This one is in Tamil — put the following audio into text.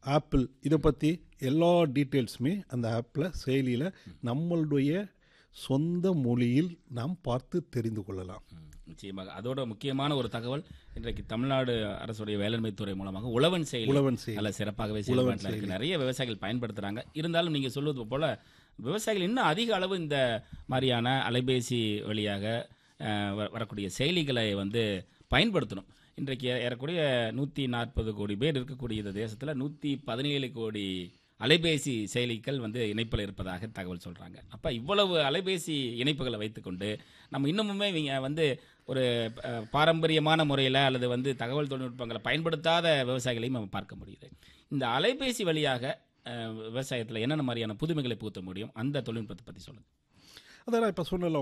ஆப்பிள் இதை பற்றி எல்லா டீட்டெயில்ஸுமே அந்த ஆப்பில் செயலியில் நம்மளுடைய சொந்த மொழியில் நாம் பார்த்து தெரிந்து கொள்ளலாம் ம், நிச்சயமாக அதோட முக்கியமான ஒரு தகவல் இன்றைக்கு தமிழ்நாடு அரசுடைய வேளாண்மை துறை மூலமாக உழவன் செயலி உழவன் செயலி. நல்ல சிறப்பாகவே செயல்பாட்டில் இருக்கு நிறைய விவசாயிகள் பயன்படுத்துறாங்க இருந்தாலும் நீங்க சொல்வது போல விவசாயிகள் இன்னும் அதிக அளவு இந்த மாதிரியான அலைபேசி வழியாக அஹ், வ- வரக்கூடிய செயலிகளை வந்து பயன்படுத்தணும் இன்றைக்கு ஏ- ஏறக்குறைய நூற்றி நாற்பது கோடி பேர் இருக்கக்கூடிய இந்த தேசத்தில் நூற்றி பதினேழு கோடி அலைபேசி செயலிகள் வந்து இணைப்பில் இருப்பதாக தகவல் சொல்கிறாங்க அப்போ இவ்வளவு அலைபேசி இணைப்புகளை வைத்துக்கொண்டு நம்ம இன்னமுமே இவங்க வந்து ஒரு அஹ், பாரம்பரியமான முறையில் அல்லது வந்து தகவல் தொழில்நுட்பங்களை பயன்படுத்தாத விவசாயிகளையும் நம்ம பார்க்க முடியுது இந்த அலைபேசி வழியாக விவசாயத்தில் என்னென்ன மாதிரியான புதுமைகளை புகுத்த முடியும் அந்த தொழில்நுட்பத்தை பற்றி சொல்லுங்கள் அதான் இப்போ சொன்னல